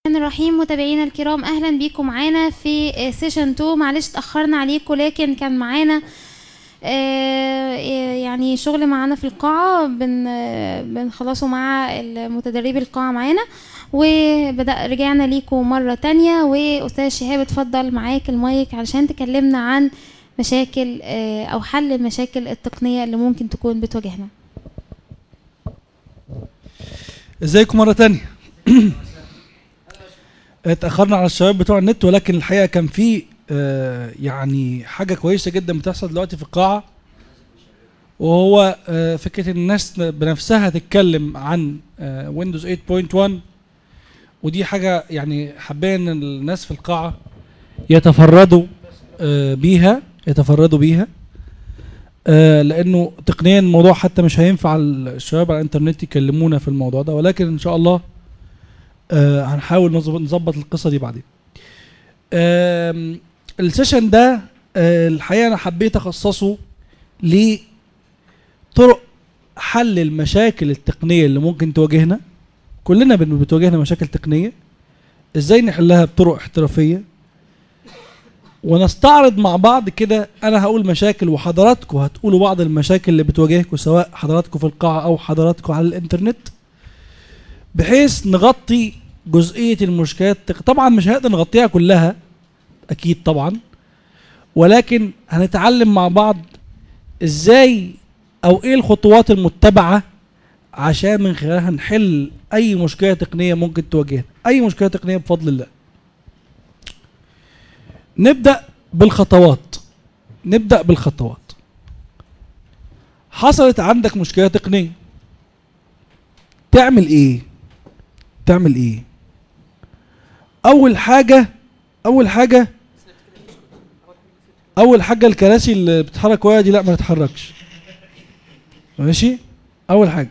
الرحمن الرحيم متابعينا الكرام اهلا بيكم معانا في سيشن 2 معلش اتاخرنا عليكم لكن كان معانا آه، يعني شغل معانا في القاعة بن آه، بنخلصه مع المتدربي القاعة معانا وبدأ رجعنا ليكم مرة تانية وأستاذ شهاب اتفضل معاك المايك علشان تكلمنا عن مشاكل آه، أو حل المشاكل التقنية اللي ممكن تكون بتواجهنا ازيكم مرة تانية اتأخرنا على الشباب بتوع النت ولكن الحقيقة كان في آه، يعني حاجة كويسة جدا بتحصل دلوقتي في القاعة وهو آه، فكرة ان الناس بنفسها تتكلم عن ويندوز 8.1 ودي حاجة يعني حابين ان الناس في القاعة يتفردوا آه، بيها يتفردوا بيها آه، لانه تقنيا الموضوع حتى مش هينفع الشباب على الانترنت يكلمونا في الموضوع ده ولكن ان شاء الله آه، هنحاول نظبط نظبط القصه دي بعدين آم، السيشن ده آه، الحقيقه انا حبيت اخصصه لطرق حل المشاكل التقنيه اللي ممكن تواجهنا كلنا بن- بتواجهنا مشاكل تقنيه ازاي نحلها بطرق احترافيه ونستعرض مع بعض كده انا هقول مشاكل وحضراتكم هتقولوا بعض المشاكل اللي بتواجهكم سواء حضراتكم في القاعه او حضراتكم على الانترنت بحيث نغطي جزئيه المشكلات التق- طبعا مش هنقدر نغطيها كلها اكيد طبعا ولكن هنتعلم مع بعض ازاي او ايه الخطوات المتبعه عشان من خلالها نحل اي مشكله تقنيه ممكن تواجهنا اي مشكله تقنيه بفضل الله نبدا بالخطوات نبدا بالخطوات حصلت عندك مشكله تقنيه تعمل ايه تعمل ايه اول حاجه اول حاجه اول حاجه الكراسي اللي بتتحرك ويا دي لا ما تتحركش ماشي اول حاجه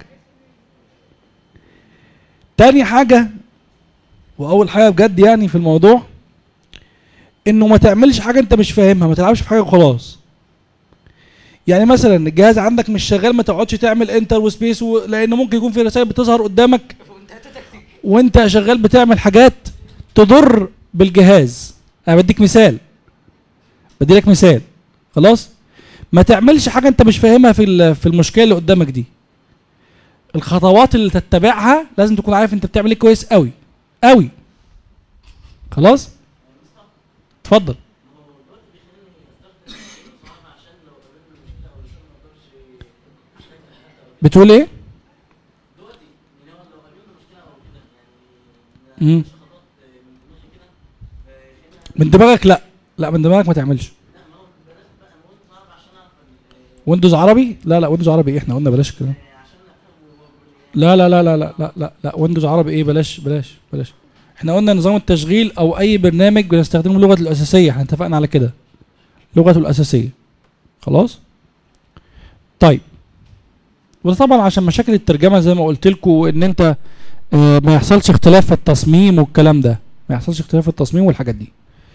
تاني حاجه واول حاجه بجد يعني في الموضوع انه ما تعملش حاجه انت مش فاهمها ما تلعبش في حاجه وخلاص يعني مثلا الجهاز عندك مش شغال ما تقعدش تعمل انتر وسبيس و... لان ممكن يكون في رسائل بتظهر قدامك وانت شغال بتعمل حاجات تضر بالجهاز انا بديك مثال بديلك مثال خلاص ما تعملش حاجه انت مش فاهمها في ال- في المشكله اللي قدامك دي الخطوات اللي تتبعها لازم تكون عارف انت بتعمل ايه كويس قوي قوي خلاص اتفضل بتقول ايه مم. من دماغك لا لا من دماغك ما تعملش ويندوز عربي لا لا ويندوز عربي ايه احنا قلنا بلاش كده لا لا لا لا لا لا لا لا ويندوز عربي ايه بلاش بلاش بلاش احنا قلنا نظام التشغيل او اي برنامج بنستخدمه لغته الاساسيه احنا اتفقنا على كده لغته الاساسيه خلاص طيب وده طبعا عشان مشاكل الترجمه زي ما قلت لكم ان انت آه، ما يحصلش اختلاف في التصميم والكلام ده ما يحصلش اختلاف في التصميم والحاجات دي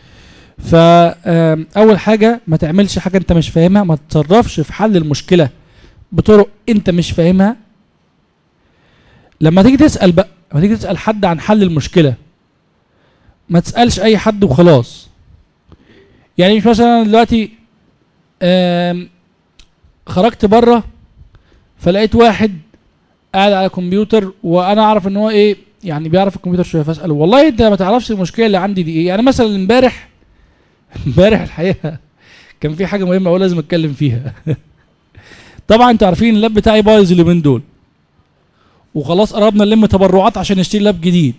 فاول حاجه ما تعملش حاجه انت مش فاهمها ما تتصرفش في حل المشكله بطرق انت مش فاهمها لما تيجي تسال بقى لما تيجي تسال حد عن حل المشكله ما تسالش اي حد وخلاص يعني مش مثلا دلوقتي آم، خرجت بره فلقيت واحد قاعد على كمبيوتر وانا اعرف ان هو ايه يعني بيعرف الكمبيوتر شويه فاساله والله انت ما تعرفش المشكله اللي عندي دي ايه يعني مثلا امبارح امبارح الحقيقه كان في حاجه مهمه قوي لازم اتكلم فيها طبعا انتوا عارفين اللاب بتاعي بايظ اليومين دول وخلاص قربنا نلم تبرعات عشان نشتري لاب جديد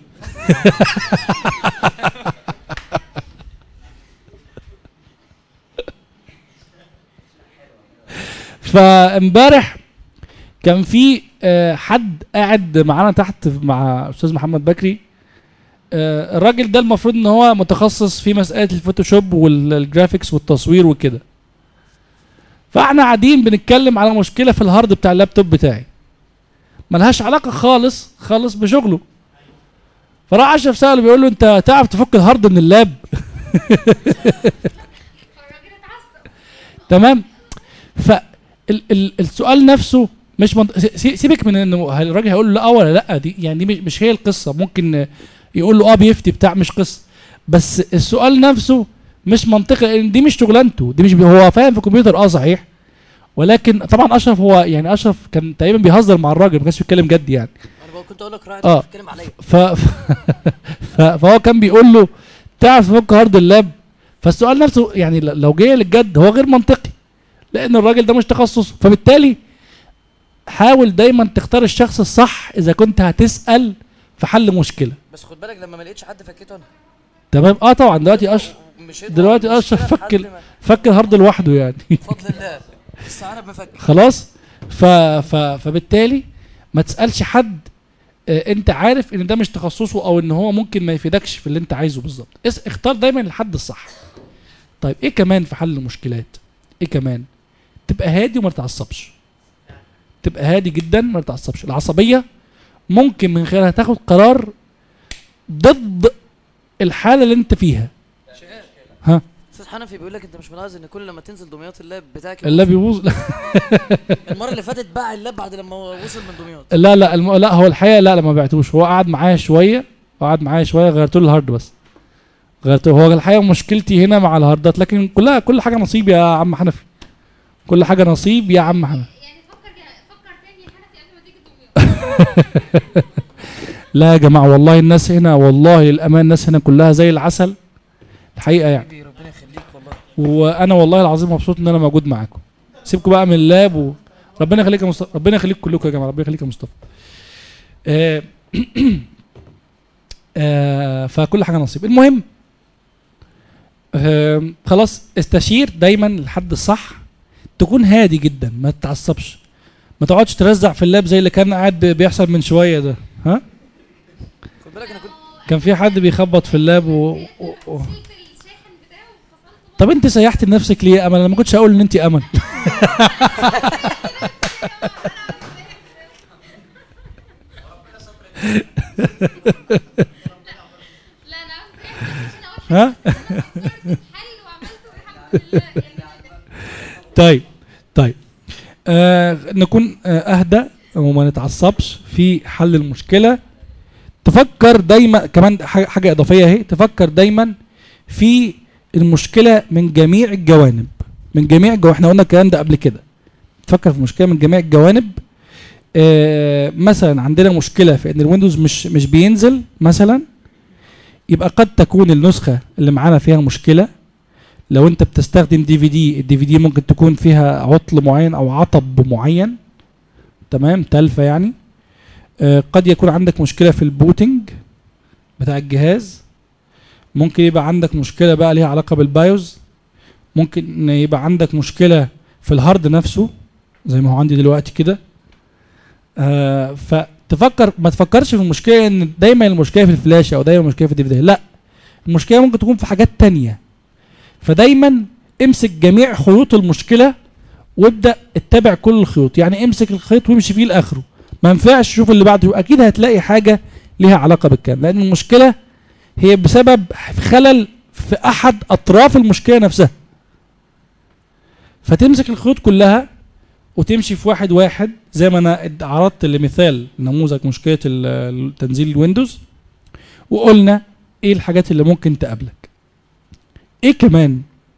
فامبارح كان في آه، حد قاعد معانا تحت مع استاذ محمد بكري آه، الراجل ده المفروض ان هو متخصص في مساله الفوتوشوب والجرافيكس والتصوير وكده فاحنا قاعدين بنتكلم على مشكله في الهارد بتاع اللابتوب بتاعي ملهاش علاقه خالص خالص بشغله فراح اشرف سأله بيقول له انت تعرف تفك الهارد من اللاب تمام فالسؤال نفسه مش منط... سي- سيبك من انه هل الراجل هيقول له لا ولا لا دي يعني دي مش- مش هي القصه ممكن يقول له اه بيفتي بتاع مش قصه بس السؤال نفسه مش منطقي لان دي مش شغلانته دي مش هو فاهم في الكمبيوتر اه صحيح ولكن طبعا اشرف هو يعني اشرف كان تقريبا بيهزر مع الراجل ما كانش بيتكلم جد يعني انا بقى كنت اقول لك راعي آه. بتتكلم عليا ف... ف... فهو كان بيقول له تعرف تفك هارد اللاب فالسؤال نفسه يعني ل- لو جه للجد هو غير منطقي لان الراجل ده مش تخصصه فبالتالي حاول دايما تختار الشخص الصح اذا كنت هتسال في حل مشكله بس خد بالك لما ما لقيتش حد فكيته انا تمام اه طبعا دلوقتي اشرف مشيت دلوقتي ورا أشرف المشكلة فك لحد ال- ما- فك الهارد لوحده يعني بفضل الله استعانه بمفك خلاص ف... ف... فبالتالي ما تسالش حد آه، انت عارف ان ده مش تخصصه او ان هو ممكن ما يفيدكش في اللي انت عايزه بالظبط اس- اختار دايما الحد الصح طيب ايه كمان في حل المشكلات ايه كمان تبقى هادي وما تتعصبش تبقى هادي جدا ما تتعصبش العصبيه ممكن من خلالها تاخد قرار ضد الحاله اللي انت فيها ها استاذ حنفي بيقول لك انت مش ملاحظ ان كل لما تنزل دمياط اللاب بتاعك اللاب يبوظ المره اللي فاتت باع اللاب بعد لما هو وصل من دمياط لا لا الم... لا هو الحقيقه لا لا ما بعتوش هو قعد معايا شويه قعد معايا شويه غيرت له الهارد بس غيرت هو الحقيقه مشكلتي هنا مع الهاردات لكن كلها كل حاجه نصيب يا عم حنفي كل حاجه نصيب يا عم حنفي يعني فكر فكر تاني حنفي قبل ما تيجي دمياط لا يا جماعه والله الناس هنا والله للامانه الناس هنا كلها زي العسل الحقيقه يعني حبيبي ربنا يخليك والله وانا والله العظيم مبسوط ان انا موجود معاكم سيبكم بقى من اللاب و... ربنا يخليك يا مصطفى ربنا يخليك كلكم يا جماعه ربنا يخليك يا مصطفى آه... آه... فكل حاجه نصيب المهم آه... خلاص استشير دايما الحد الصح تكون هادي جدا ما تتعصبش ما تقعدش ترزع في اللاب زي اللي كان قاعد بي- بيحصل من شويه ده ها خد بالك انا كنت كان في حد بيخبط في اللاب و... و... و... شلت الشاحن بتاعه وفصلته طب انت سيحت لنفسك ليه يا امل انا ما كنتش هقول ان انت امل لا انا عشان اقول ها حل وعملته الحمد لله يعني طيب طيب آه نكون آه اهدى وما نتعصبش في حل المشكله تفكر دايما كمان حاجه حاجة اضافيه اهي تفكر دايما في المشكله من جميع الجوانب من جميع الجوانب احنا قلنا الكلام ده قبل كده تفكر في المشكله من جميع الجوانب آه مثلا عندنا مشكله في ان الويندوز مش مش بينزل مثلا يبقى قد تكون النسخه اللي معانا فيها مشكله لو انت بتستخدم دي في دي الدي في دي ممكن تكون فيها عطل معين او عطب معين تمام تلفه يعني آه قد يكون عندك مشكله في البوتنج بتاع الجهاز ممكن يبقى عندك مشكله بقى ليها علاقه بالبايوز ممكن يبقى عندك مشكله في الهارد نفسه زي ما هو عندي دلوقتي كده آه فتفكر ما تفكرش في المشكله ان دايما المشكله في الفلاشه او دايما المشكله في الدي في دي لا المشكله ممكن تكون في حاجات تانية فدايما امسك جميع خيوط المشكله وابدا اتبع كل الخيوط يعني امسك الخيط وامشي فيه لاخره ما ينفعش تشوف اللي بعده اكيد هتلاقي حاجه ليها علاقه بالكلام لان المشكله هي بسبب خلل في احد اطراف المشكله نفسها فتمسك الخيوط كلها وتمشي في واحد واحد زي ما انا عرضت لمثال نموذج مشكله ال- تنزيل الويندوز وقلنا ايه الحاجات اللي ممكن تقابلك ايه كمان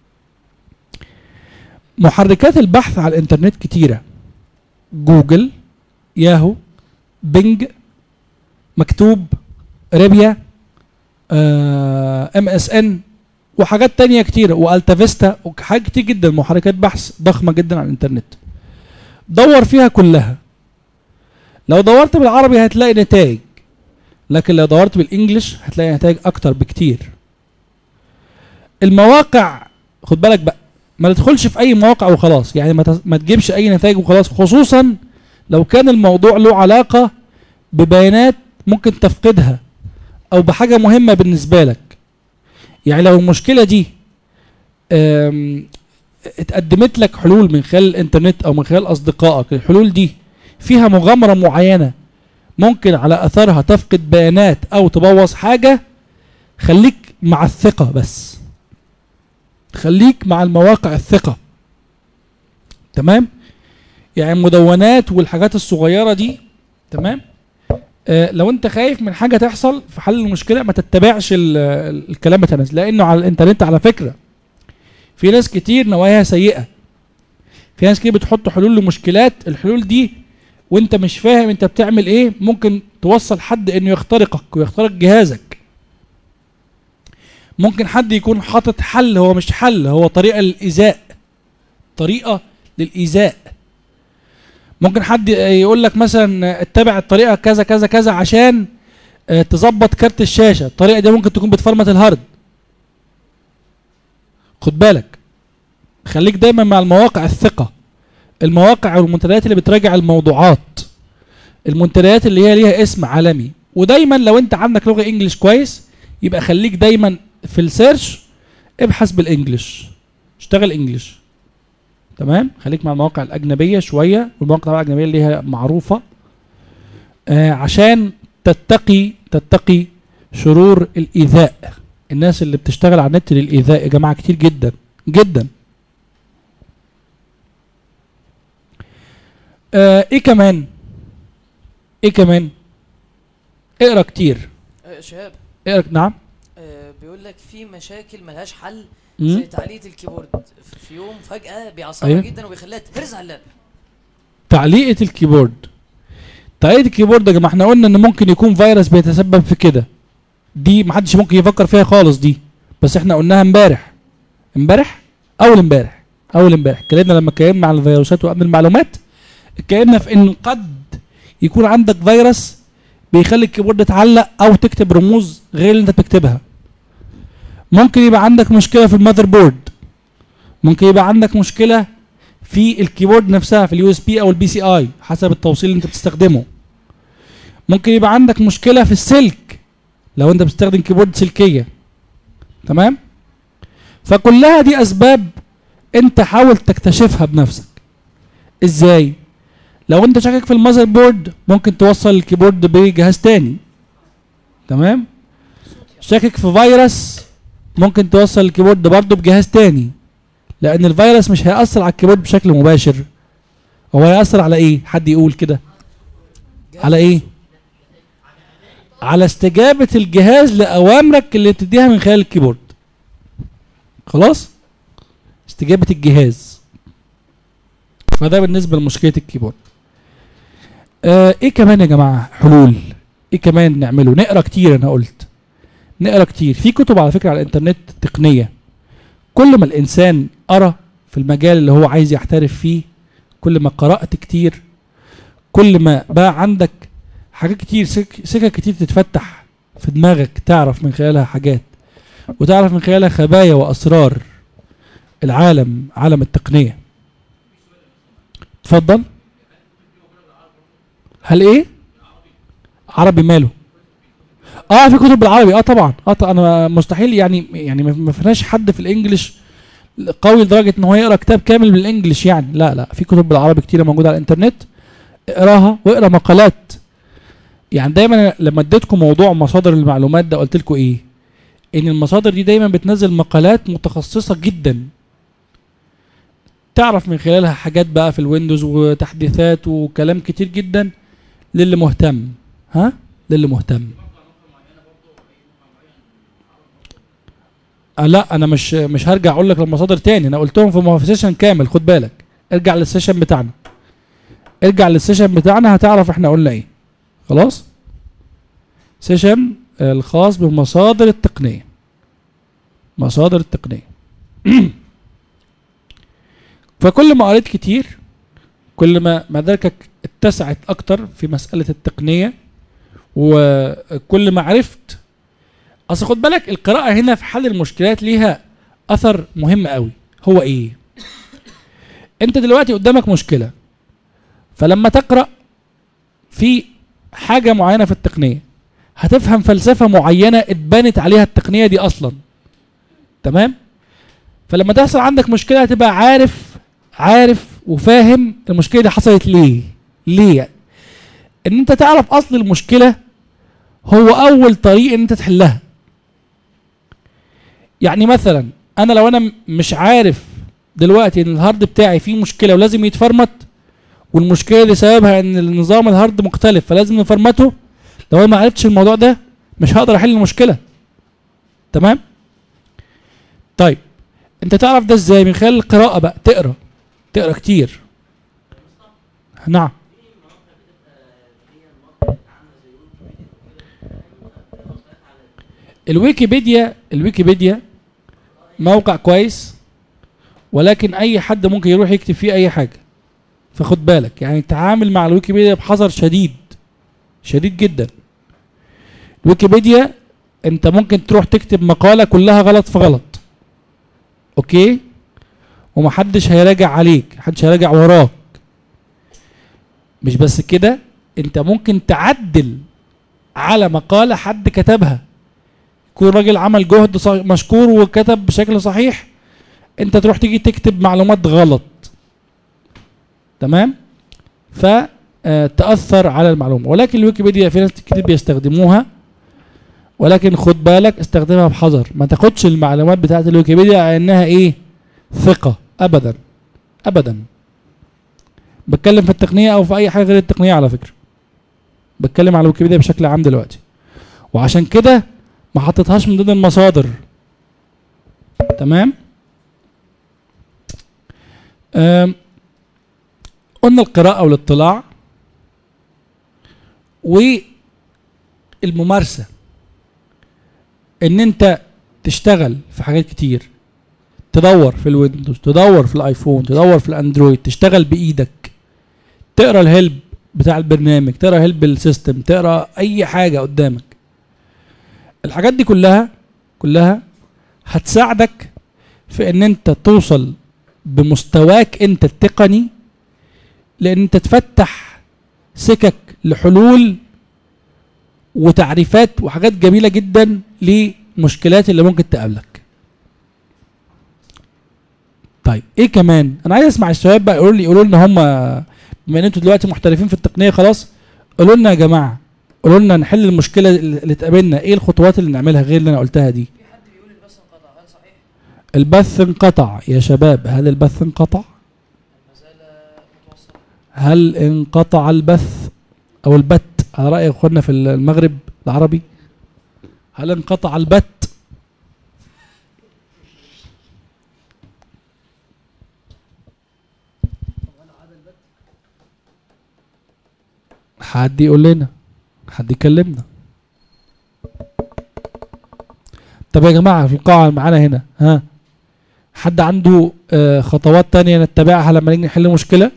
محركات البحث على الانترنت كتيرة جوجل ياهو بينج مكتوب ريبيا ام اس ان وحاجات تانية كتيرة والتافيستا وحاجات كتير جدا محركات بحث ضخمة جدا على الانترنت دور فيها كلها لو دورت بالعربي هتلاقي نتائج لكن لو دورت بالانجلش هتلاقي نتائج اكتر بكتير المواقع خد بالك بقى ما تدخلش في اي مواقع وخلاص يعني ما تس- ما تجيبش اي نتائج وخلاص خصوصا لو كان الموضوع له علاقة ببيانات ممكن تفقدها او بحاجة مهمة بالنسبة لك يعني لو المشكلة دي آم، اتقدمت لك حلول من خلال الانترنت او من خلال اصدقائك الحلول دي فيها مغامرة معينة ممكن على اثرها تفقد بيانات او تبوظ حاجة خليك مع الثقة بس خليك مع المواقع الثقة تمام يعني المدونات والحاجات الصغيرة دي تمام آه، لو انت خايف من حاجه تحصل في حل المشكله ما تتبعش ال- ال- الكلام بتاع الناس لانه على الانترنت على فكره في ناس كتير نواياها سيئه في ناس كتير بتحط حلول لمشكلات الحلول دي وانت مش فاهم انت بتعمل ايه ممكن توصل حد انه يخترقك ويخترق جهازك ممكن حد يكون حاطط حل هو مش حل هو طريقه للايذاء طريقه للايذاء ممكن حد يقول لك مثلا اتبع الطريقه كذا كذا كذا عشان آه، تظبط كارت الشاشه الطريقه دي ممكن تكون بتفرمت الهارد خد بالك خليك دايما مع المواقع الثقه المواقع والمنتديات اللي بتراجع الموضوعات المنتديات اللي هي ليها اسم عالمي ودايما لو انت عندك لغه انجليش كويس يبقى خليك دايما في السيرش ابحث بالانجليش اشتغل انجليش تمام خليك مع المواقع الاجنبيه شويه والمواقع الاجنبيه اللي هي معروفه آه عشان تتقي تتقي شرور الايذاء الناس اللي بتشتغل على النت للايذاء يا جماعه كتير جدا جدا آه ايه كمان ايه كمان اقرا كتير آه، شهاب اقرا نعم آه، بيقول لك في مشاكل ملهاش حل مم. زي تعليق الكيبورد في يوم فجأة بيعصبها أيوه. جدا وبيخليها تهرز على اللاب تعليقة الكيبورد تعليقة الكيبورد يا جماعه احنا قلنا ان ممكن يكون فيروس بيتسبب في كده دي محدش ممكن يفكر فيها خالص دي بس احنا قلناها امبارح امبارح اول امبارح اول امبارح اتكلمنا لما اتكلمنا عن الفيروسات وامن المعلومات اتكلمنا في ان قد يكون عندك فيروس بيخلي الكيبورد يتعلق او تكتب رموز غير اللي انت بتكتبها ممكن يبقى عندك مشكله في المذر بورد ممكن يبقى عندك مشكله في الكيبورد نفسها في اليو اس بي او البي سي اي حسب التوصيل اللي انت بتستخدمه ممكن يبقى عندك مشكله في السلك لو انت بتستخدم كيبورد سلكيه تمام فكلها دي اسباب انت حاول تكتشفها بنفسك ازاي لو انت شاكك في المذر بورد ممكن توصل الكيبورد بجهاز تاني تمام شاكك في فيروس ممكن توصل الكيبورد برضه بجهاز تاني لان الفيروس مش هيأثر على الكيبورد بشكل مباشر هو هيأثر على ايه حد يقول كده على ايه على استجابة الجهاز لأوامرك اللي بتديها من خلال الكيبورد خلاص استجابة الجهاز فده بالنسبة لمشكلة الكيبورد آه ايه كمان يا جماعة حلول ايه كمان نعمله نقرا كتير انا قلت نقرا كتير في كتب على فكرة على الانترنت تقنية كل ما الانسان قرا في المجال اللي هو عايز يحترف فيه كل ما قرأت كتير كل ما بقى عندك حاجات كتير سك سكك كتير تتفتح في دماغك تعرف من خلالها حاجات وتعرف من خلالها خبايا واسرار العالم عالم التقنيه اتفضل هل ايه عربي ماله اه في كتب بالعربي اه طبعا اه ط- انا مستحيل يعني يعني ما- ما فيناش حد في الانجليش قوي لدرجه ان هو يقرا كتاب كامل بالانجليش يعني لا لا في كتب بالعربي كتيره موجوده على الانترنت اقراها واقرا مقالات يعني دايما لما اديتكم موضوع مصادر المعلومات ده قلت لكم ايه ان المصادر دي دايما بتنزل مقالات متخصصه جدا تعرف من خلالها حاجات بقى في الويندوز وتحديثات وكلام كتير جدا للي مهتم ها للي مهتم آه لا انا مش مش هرجع اقول لك المصادر تاني انا قلتهم في مو- في سيشن كامل خد بالك ارجع للسيشن بتاعنا ارجع للسيشن بتاعنا هتعرف احنا قلنا ايه خلاص سيشن الخاص بمصادر التقنية مصادر التقنية فكل ما قريت كتير كل ما مداركك اتسعت اكتر في مسألة التقنية وكل ما عرفت اصل خد بالك القراءة هنا في حل المشكلات ليها اثر مهم قوي هو ايه انت دلوقتي قدامك مشكلة فلما تقرأ في حاجة معينة في التقنية هتفهم فلسفة معينة اتبنت عليها التقنية دي أصلا تمام فلما تحصل عندك مشكلة هتبقى عارف عارف وفاهم المشكلة دي حصلت ليه ليه ان انت تعرف اصل المشكلة هو اول طريق ان انت تحلها يعني مثلا انا لو انا م- مش عارف دلوقتي ان الهارد بتاعي فيه مشكلة ولازم يتفرمت والمشكله دي سببها ان النظام الهارد مختلف فلازم نفرمته لو انا ما عرفتش الموضوع ده مش هقدر احل المشكله تمام طيب انت تعرف ده ازاي من خلال القراءه بقى تقرا تقرا كتير نعم الويكيبيديا الويكيبيديا موقع كويس ولكن اي حد ممكن يروح يكتب فيه اي حاجه فخد بالك يعني تعامل مع الويكيبيديا بحذر شديد شديد جدا الويكيبيديا انت ممكن تروح تكتب مقاله كلها غلط في غلط اوكي ومحدش هيراجع عليك محدش هيراجع وراك مش بس كده انت ممكن تعدل على مقاله حد كتبها يكون راجل عمل جهد صح- مشكور وكتب بشكل صحيح انت تروح تيجي تكتب معلومات غلط تمام فتأثر على المعلومة ولكن الويكيبيديا في ناس كتير بيستخدموها ولكن خد بالك استخدمها بحذر ما تاخدش المعلومات بتاعت الويكيبيديا على انها ايه ثقة ابدا ابدا بتكلم في التقنية او في اي حاجة غير التقنية على فكرة بتكلم على الويكيبيديا بشكل عام دلوقتي وعشان كده ما حطيتهاش من ضمن المصادر تمام أم، قلنا القراءة والاطلاع والممارسة ان انت تشتغل في حاجات كتير تدور في الويندوز تدور في الايفون تدور في الاندرويد تشتغل بايدك تقرا الهلب بتاع البرنامج تقرا هلب السيستم تقرا اي حاجه قدامك الحاجات دي كلها كلها هتساعدك في ان انت توصل بمستواك انت التقني لان انت تفتح سكك لحلول وتعريفات وحاجات جميله جدا لمشكلات اللي ممكن تقابلك طيب ايه كمان انا عايز اسمع الشباب بقى يقولوا لي يقولوا لنا هم بما ان انتوا دلوقتي محترفين في التقنيه خلاص قولوا لنا يا جماعه قولوا لنا نحل المشكله اللي تقابلنا ايه الخطوات اللي نعملها غير اللي انا قلتها دي في حد بيقول البث انقطع هل صحيح؟ البث انقطع يا شباب هل البث انقطع ما زال متوصل هل انقطع البث او البت على راي اخواننا في المغرب العربي هل انقطع البت حد يقول لنا حد يكلمنا طب يا جماعه في القاعه معانا هنا ها حد عنده آه، خطوات تانية نتبعها لما نيجي نحل مشكله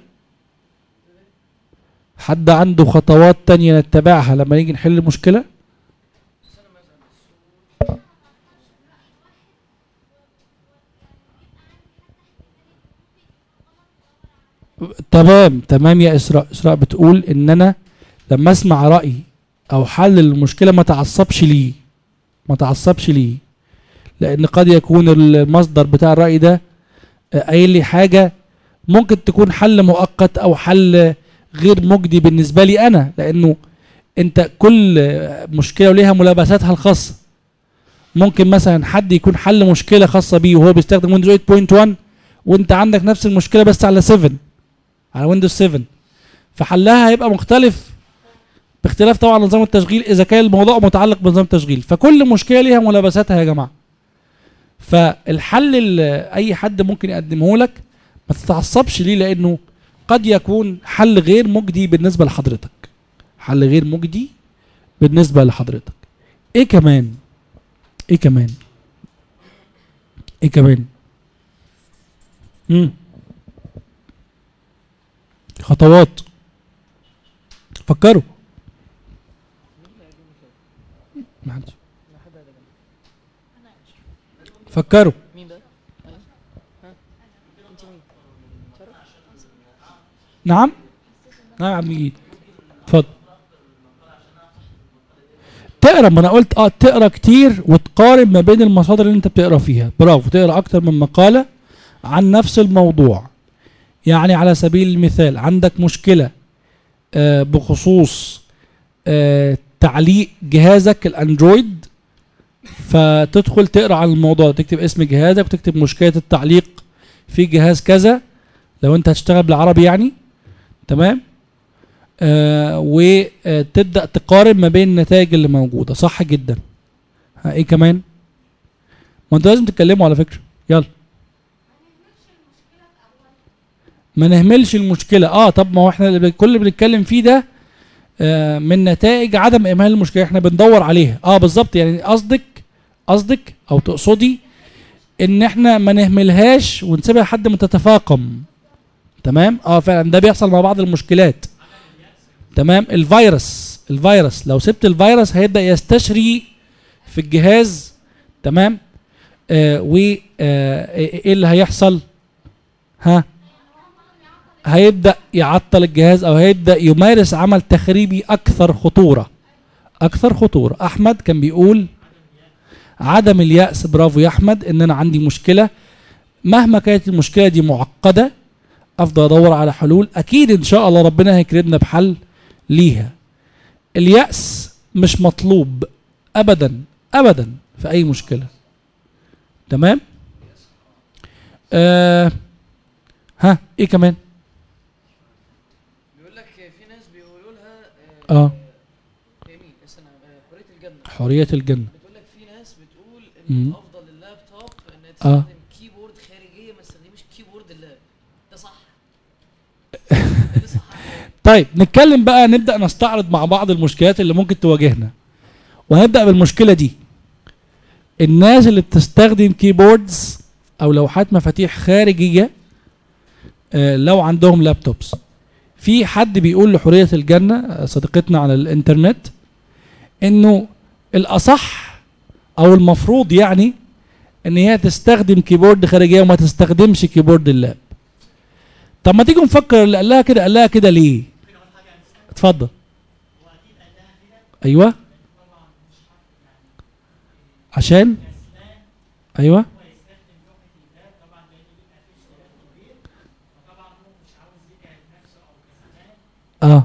حد عنده خطوات تانية نتبعها لما نيجي نحل المشكلة تمام تمام يا إسراء إسراء بتقول إن أنا لما أسمع رأي أو حل المشكلة ما تعصبش ليه ما تعصبش ليه لأن قد يكون المصدر بتاع الرأي ده آه، قايل لي حاجة ممكن تكون حل مؤقت أو حل غير مجدي بالنسبه لي انا لانه انت كل مشكله وليها ملابساتها الخاصه ممكن مثلا حد يكون حل مشكله خاصه بيه وهو بيستخدم ويندوز 8.1 وانت عندك نفس المشكله بس على 7 على ويندوز 7 فحلها هيبقى مختلف باختلاف طبعا نظام التشغيل اذا كان الموضوع متعلق بنظام التشغيل فكل مشكله ليها ملابساتها يا جماعه فالحل اللي اي حد ممكن يقدمه لك ما تتعصبش ليه لانه قد يكون حل غير مجدي بالنسبه لحضرتك حل غير مجدي بالنسبه لحضرتك ايه كمان ايه كمان ايه كمان مم. خطوات فكروا ما حدش. فكروا مين بقى؟ أيوة. ها؟ انت مين؟ نعم نعم يا عم جيد اتفضل تقرا ما انا قلت اه تقرا كتير وتقارن ما بين المصادر اللي انت بتقرا فيها برافو تقرا اكتر من مقاله عن نفس الموضوع يعني على سبيل المثال عندك مشكله آه بخصوص آه تعليق جهازك الاندرويد فتدخل تقرا عن الموضوع تكتب اسم جهازك وتكتب مشكله التعليق في جهاز كذا لو انت هتشتغل بالعربي يعني تمام آه وتبدا تقارن ما بين النتائج اللي موجوده صح جدا ها ايه كمان ما انتوا لازم تتكلموا على فكره يلا ما نهملش المشكله اه طب ما هو احنا اللي بن- كل اللي بنتكلم فيه ده آه من نتائج عدم اهمال المشكله احنا بندور عليها اه بالظبط يعني قصدك قصدك او تقصدي ان احنا ما نهملهاش ونسيبها لحد ما تتفاقم تمام اه فعلا ده بيحصل مع بعض المشكلات تمام الفيروس الفيروس لو سبت الفيروس هيبدا يستشري في الجهاز تمام آه و آه ايه اللي هيحصل ها هيبدا يعطل الجهاز او هيبدا يمارس عمل تخريبي اكثر خطوره اكثر خطوره احمد كان بيقول عدم اليأس برافو يا احمد ان انا عندي مشكله مهما كانت المشكله دي معقده افضل ادور على حلول اكيد ان شاء الله ربنا هيكرمنا بحل ليها اليأس مش مطلوب ابدا ابدا في اي مشكله تمام آه ها ايه كمان بيقول لك في ناس بيقولوا لها اه يمين استنى آه، حريه الجنه حريه الجنه بتقول لك في ناس بتقول مم. ان افضل اللابتوب انها آه. تستخدم كيبورد خارجيه ما تستخدمش كيبورد اللاب ده صح ده صح طيب نتكلم بقى نبدا نستعرض مع بعض المشكلات اللي ممكن تواجهنا وهنبدا بالمشكله دي الناس اللي بتستخدم كيبوردز او لوحات مفاتيح خارجيه آه، لو عندهم لابتوبس في حد بيقول لحريه الجنه آه، صديقتنا على الانترنت انه الاصح او المفروض يعني ان هي تستخدم كيبورد خارجيه وما تستخدمش كيبورد اللاب طب ما تيجي نفكر اللي قال لها كده قال لها كده ليه اتفضل ايوه عشان ايوه اه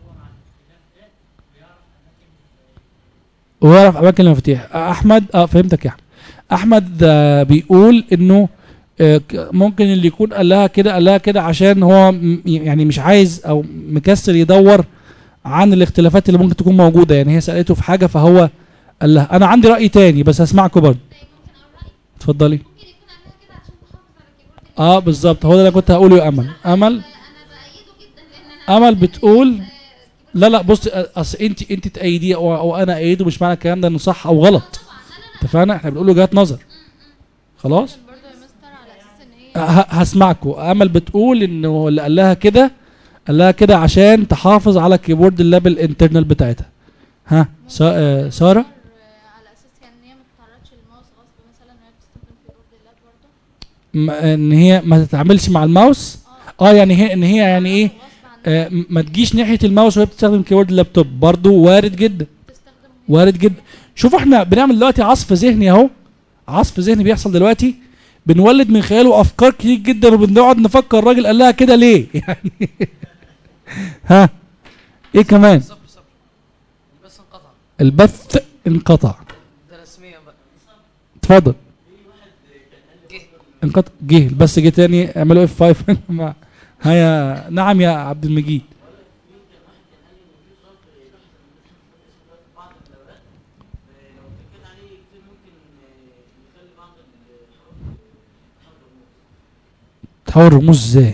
ويعرف اماكن المفاتيح احمد اه فهمتك يا احمد احمد آه بيقول انه آه، ك- ممكن اللي يكون قال لها كده قال لها كده عشان هو م- يعني مش عايز او مكسل يدور عن الاختلافات اللي ممكن تكون موجوده يعني هي سالته في حاجه فهو قال لها انا عندي راي تاني بس هسمعكم برضه اتفضلي ممكن يكون عاملها كده عشان تحافظ على الكيبورد اه بالظبط هو ده اللي كنت هقوله يا امل امل انا بايده جدا لان انا امل بتقول لا لا بص اصل انت انت تأيديه او, أو انا ايده مش معنى الكلام ده انه صح او غلط اتفقنا احنا بنقول وجهات نظر خلاص برضه يا مستر على اساس ان هي ه- هسمعكم امل بتقول انه اللي قال لها كده قال لها كده عشان تحافظ على كيبورد اللاب الانترنال بتاعتها ها سا- آه، ساره على اساس يعني ان هي ما تتعرضش للماوس غصب مثلا وهي بتستخدم كيبورد اللاب برضه م- ان هي ما تتعاملش مع الماوس اه يعني هي ان هي يعني ايه غصب عن آه م- ما تجيش ناحيه الماوس وهي بتستخدم كيبورد اللابتوب برضو وارد جدا تستخدم وارد جدا شوفوا احنا بنعمل دلوقتي عصف ذهني اهو عصف ذهني بيحصل دلوقتي بنولد من خياله افكار كتير جدا وبنقعد نفكر الراجل قال لها كده ليه يعني ها ايه كمان صبر صبر بس انقطع البث انقطع ده رسميا بقى اتفضل جه انقطع جه بس جه تاني اعملوا اف 5 مع هيا نعم يا عبد المجيد تحول رموز ازاي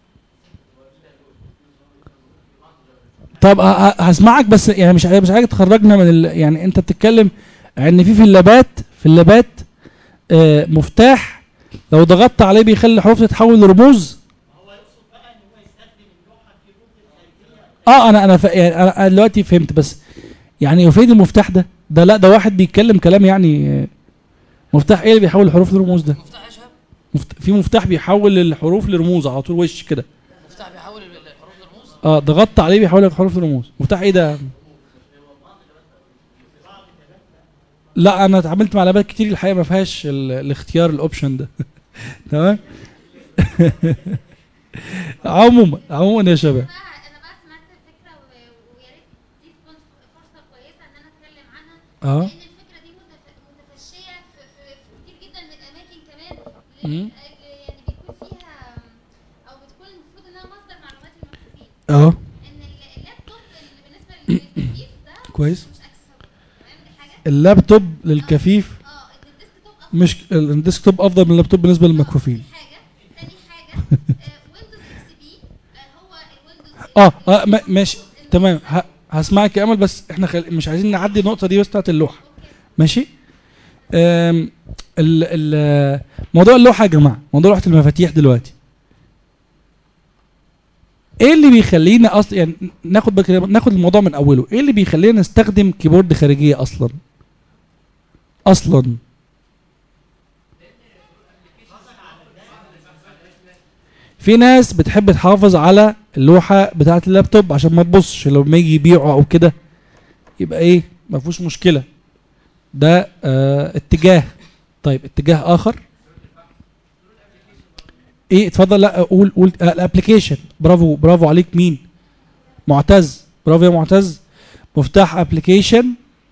طب ه- ه- هسمعك بس يعني مش مش حاجه تخرجنا من ال... يعني انت بتتكلم ان في في اللابات في اللابات آه مفتاح لو ضغطت عليه بيخلي الحروف تتحول لرموز اه انا انا ف... يعني انا أنا دلوقتي فهمت بس يعني يفيد المفتاح ده ده لا ده واحد بيتكلم كلام يعني آه، مفتاح ايه اللي بيحول الحروف لرموز ده مفتاح يا شباب مفت... في مفتاح بيحول الحروف لرموز على طول وش كده مفتاح بيحول ال- الحروف لرموز اه ضغطت عليه بيحول الحروف لرموز مفتاح ايه ده لا انا اتعاملت مع لابات كتير الحقيقه ما فيهاش ال... الاختيار الاوبشن ده تمام عموما عموما يا شباب بقى انا بقى سمعت الفكره و- ويا ريت دي تكون فرصه كويسه ان انا اتكلم عنها اه لان الفكره دي متف- متفشيه في, في, في كتير جدا من الاماكن كمان اللي مم. يعني بيكون فيها او بتكون المفروض انها مصدر معلومات للمبحثين اه ان ال- اللابتوب كويس اللابتوب للكفيف اه ان الديسك توب افضل مش الديسكتوب افضل من اللابتوب بالنسبه للمكفوفين حاجه تاني حاجه ويندوز اكس بي هو الويندوز اه, آه ما- ماشي تمام ه- هسمعك يا امل بس احنا خل... مش عايزين نعدي النقطه دي بس بتاعت اللوحه ماشي آم، ال ال موضوع اللوحه يا جماعه موضوع لوحه المفاتيح دلوقتي ايه اللي بيخلينا اصلا يعني ناخد بك... ناخد الموضوع من اوله ايه اللي بيخلينا نستخدم كيبورد خارجيه اصلا اصلا في ناس بتحب تحافظ على اللوحه بتاعه اللابتوب عشان ما تبصش لما يجي يبيعه او كده يبقى ايه ما فيهوش مشكله ده آه اتجاه طيب اتجاه اخر ايه اتفضل لا قول قول آه الابلكيشن برافو برافو عليك مين معتز برافو يا معتز مفتاح ابلكيشن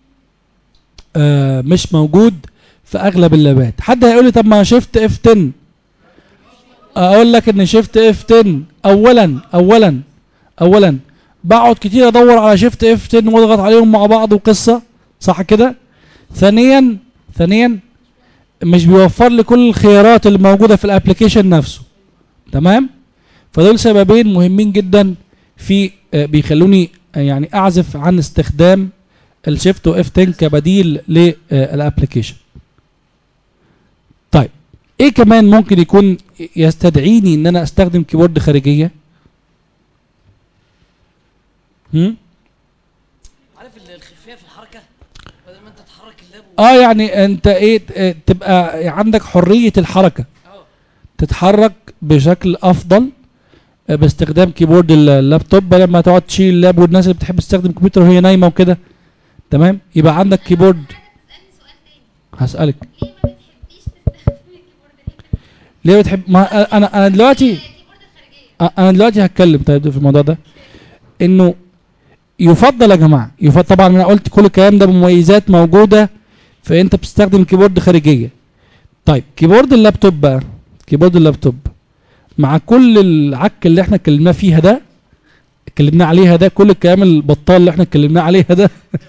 آه مش موجود في اغلب اللابات حد هيقول لي طب ما شيفت اف 10 اقول لك ان شيفت اف 10 اولا اولا اولا بقعد كتير ادور على شيفت اف 10 واضغط عليهم مع بعض وقصه صح كده ثانيا ثانيا مش بيوفر لي كل الخيارات اللي موجوده في الابلكيشن نفسه تمام فدول سببين مهمين جدا في آه، بيخلوني آه، يعني اعزف عن استخدام الشيفت واف 10 كبديل للابلكيشن طيب ايه كمان ممكن يكون يستدعيني ان انا استخدم كيبورد خارجيه هم؟ عارف ال- الخفيه في الحركه بدل ما انت تحرك اللاب و... اه يعني انت ايه ت- آه، تبقى عندك حريه الحركه اه تتحرك بشكل افضل آه، باستخدام كيبورد ال- اللابتوب بدل ما تقعد تشيل اللاب والناس اللي بتحب تستخدم كمبيوتر وهي نايمه وكده تمام يبقى عندك كيبورد تسالني سؤال تاني هسالك ليه ما بتحبيش تستخدمي الكيبورد ليه بتحب ما انا انا دلوقتي الكيبورد الخارجيه أ- انا دلوقتي هتكلم طيب في الموضوع ده انه يفضل يا جماعه يفضل طبعا انا قلت كل الكلام ده بمميزات موجوده فانت بتستخدم كيبورد خارجيه طيب كيبورد اللابتوب بقى كيبورد اللابتوب مع كل العك اللي احنا اتكلمناه فيها ده اتكلمنا عليها ده كل الكلام البطال اللي احنا اتكلمناه عليها ده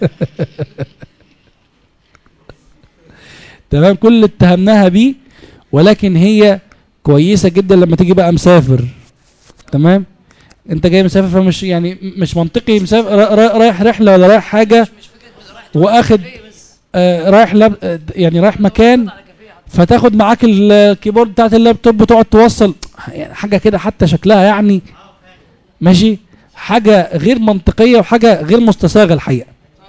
تمام كل اللي اتهمناها بيه ولكن هي كويسه جدا لما تيجي بقى مسافر تمام انت جاي مسافر فمش يعني مش منطقي مسافر را- را- رايح رحله ولا رايح حاجه مش فكره رايح تقعد واخد على كافيه بس آه رايح لاب آه، يعني رايح مكان على كافيه على- فتاخد معاك ال- الكيبورد بتاعت اللابتوب وتقعد توصل يعني حاجه كده حتى شكلها يعني ماشي حاجه غير منطقيه وحاجه غير مستساغه الحقيقه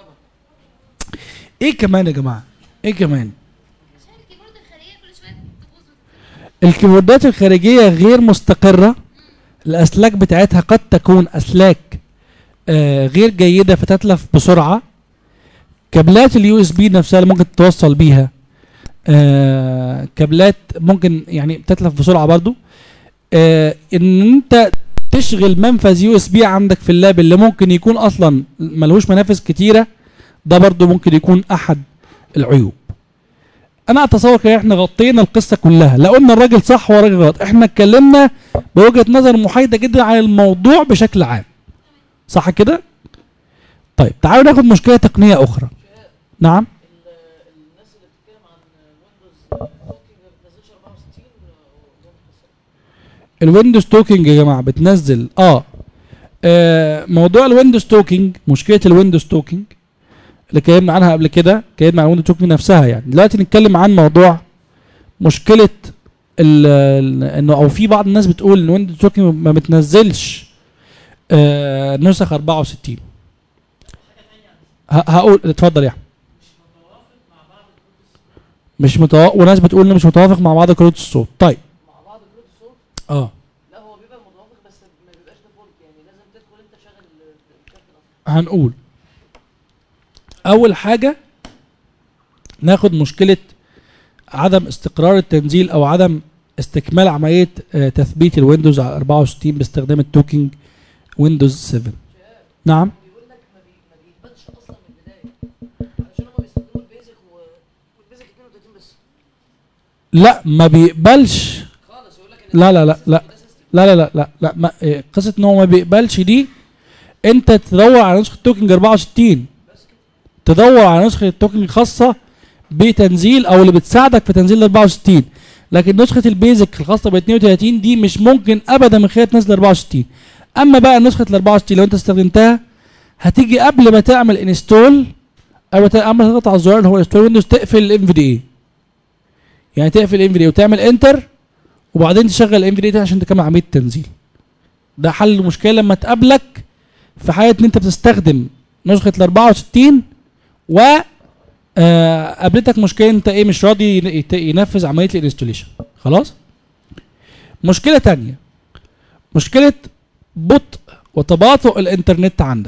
ايه كمان يا جماعه ايه كمان عشان الكيبورد الخارجيه كل شويه تبوظ الكيبوردات الخارجيه غير مستقره الاسلاك بتاعتها قد تكون اسلاك آه غير جيده فتتلف بسرعه كابلات اليو اس بي نفسها اللي ممكن تتوصل بيها آه كابلات ممكن يعني بتتلف بسرعه برضو آه ان انت تشغل منفذ يو اس بي عندك في اللاب اللي ممكن يكون اصلا ملهوش منافذ كتيره ده برضو ممكن يكون احد العيوب انا اتصور كده احنا غطينا القصه كلها لا قلنا الراجل صح والراجل غلط احنا اتكلمنا بوجهه نظر محايده جدا عن الموضوع بشكل عام صح كده طيب تعالوا ناخد مشكله تقنيه اخرى نعم ال- الناس اللي بتتكلم عن ويندوز توكينج ما بتنزلش 64 الويندوز توكينج يا جماعه بتنزل اه, آه موضوع الويندوز توكينج مشكله الويندوز توكينج اللي اتكلمنا عنها قبل كده اتكلمنا عن الويندوز توكينج نفسها يعني دلوقتي نتكلم عن موضوع مشكله ال- ال- انه او في بعض الناس بتقول ان ويندوز توكينج ما بتنزلش آه نسخ 64 ه- هقول اتفضل يا احمد مش متوافق وناس بتقول انه مش متوافق مع بعض كروت الصوت طيب مع بعض كروت الصوت اه لا هو بيبقى متوافق بس ما بيبقاش ديفولت يعني لازم تدخل انت تشغل ال- الكارت الاصلي هنقول اول حاجه ناخد مشكله عدم استقرار التنزيل او عدم استكمال عمليه آه، تثبيت الويندوز على 64 باستخدام التوكينج ويندوز 7 نعم بيقول لك ما, بي... ما بيثبتش اصلا من البدايه علشان هم بيستخدموا البيزك و... والبيزك 32 بس لا ما بيقبلش خالص يقول لك ان لا لا لا لا ده سيستم لا لا لا لا, لا ما إيه، قصه ان هو ما بيقبلش دي انت تدور على نسخه توكينج 64 بس كده تدور على نسخه التوكن الخاصه بتنزيل او اللي بتساعدك في تنزيل ال 64 لكن نسخه البيزك الخاصه ب 32 دي مش ممكن ابدا من خلال تنزل 64 اما بقى نسخه ال 64 لو انت استخدمتها هتيجي قبل ما تعمل انستول قبل ما تعمل- قبل ما تضغط على الزرار اللي هو انستول ويندوز تقفل الام في دي اي يعني تقفل الام في دي وتعمل انتر وبعدين تشغل الام في دي عشان تكمل عمليه التنزيل ده حل المشكله لما تقابلك في حاله ان انت بتستخدم نسخه ال 64 و آه، قابلتك مشكله انت ايه مش راضي ين- يت- ينفذ عمليه الانستوليشن خلاص مشكله تانية مشكله بطء وتباطؤ الانترنت عندك